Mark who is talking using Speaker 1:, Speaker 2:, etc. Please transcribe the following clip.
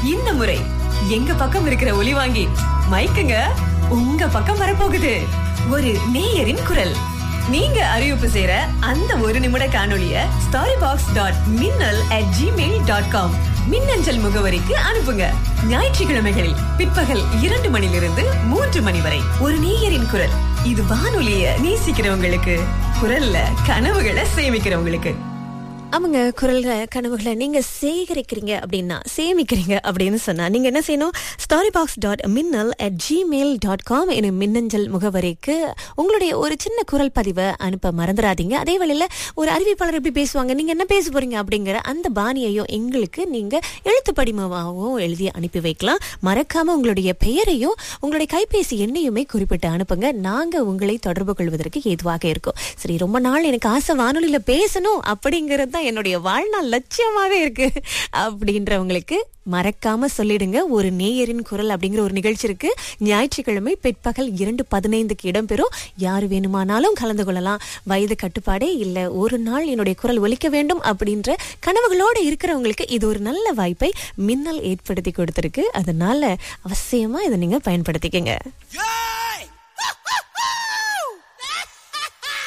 Speaker 1: இந்த முறை எங்க பக்கம் இருக்கிற ஒலி வாங்கி மைக்குங்க உங்க பக்கம் வரப்போகுது ஒரு நேயரின் குரல் நீங்க அறிவிப்பு செய்யற அந்த ஒரு நிமிட காணொளிய story box dot Minnal at Gmail dot com மின்னஞ்சல் முகவரிக்கு அனுப்புங்க ஞாயிற்றுக்கிழமைகளில் பிற்பகல் இரண்டு மணிலிருந்து மூன்று மணி வரை ஒரு நேயரின் குரல் இது வானொலிய நேசிக்கிறவங்களுக்கு குரல்ல கனவுகளை சேமிக்கிறவங்களுக்கு
Speaker 2: ஆமாங்க குரல்களை கனவுகளை நீங்க சேகரிக்கிறீங்க அப்படின்னா சேமிக்கிறீங்க அப்படின்னு சொன்னா நீங்க என்ன செய்யணும் story box dot Minnal at Gmail dot com எனும் மின்னஞ்சல் முகவரிக்கு உங்களுடைய ஒரு சின்ன குரல் பதிவை அனுப்ப மறந்துடாதீங்க அதே வேளையில ஒரு அறிவிப்பாளர் எப்படி பேசுவாங்க நீங்க என்ன பேச போறீங்க அப்படிங்கிற அந்த பாணியையும் எங்களுக்கு நீங்க எழுத்து படிமமாகவும் எழுதி அனுப்பி வைக்கலாம் மறக்காம உங்களுடைய பெயரையும் உங்களுடைய கைபேசி எண்ணையுமே குறிப்பிட்டு அனுப்புங்க நாங்க உங்களை தொடர்பு கொள்வதற்கு ஏதுவாக இருக்கும் சரி ரொம்ப நாள் எனக்கு ஆசை வானொலியில பேசணும் அப்படிங்கிறது தான் என்னுடைய வாழ்நாள் லட்சியமாவே இருக்கு அப்படின்றவங்களுக்கு மறக்காம சொல்லிடுங்க ஒரு நேயரின் குரல் அப்படிங்கிற ஒரு நிகழ்ச்சி இருக்கு ஞாயிற்றுக்கிழமை பிற்பகல் இரண்டு பதினைந்துக்கு இடம்பெறும் யார் வேணுமானாலும் கலந்து கொள்ளலாம் வயது கட்டுப்பாடே இல்ல ஒரு நாள் என்னுடைய குரல் ஒலிக்க வேண்டும் அப்படின்ற கனவுகளோடு இருக்கிறவங்களுக்கு இது ஒரு நல்ல வாய்ப்பை மின்னல் ஏற்படுத்தி கொடுத்திருக்கு அதனால அவசியமா இதை நீங்க பயன்படுத்திக்கங்க
Speaker 3: Yeah!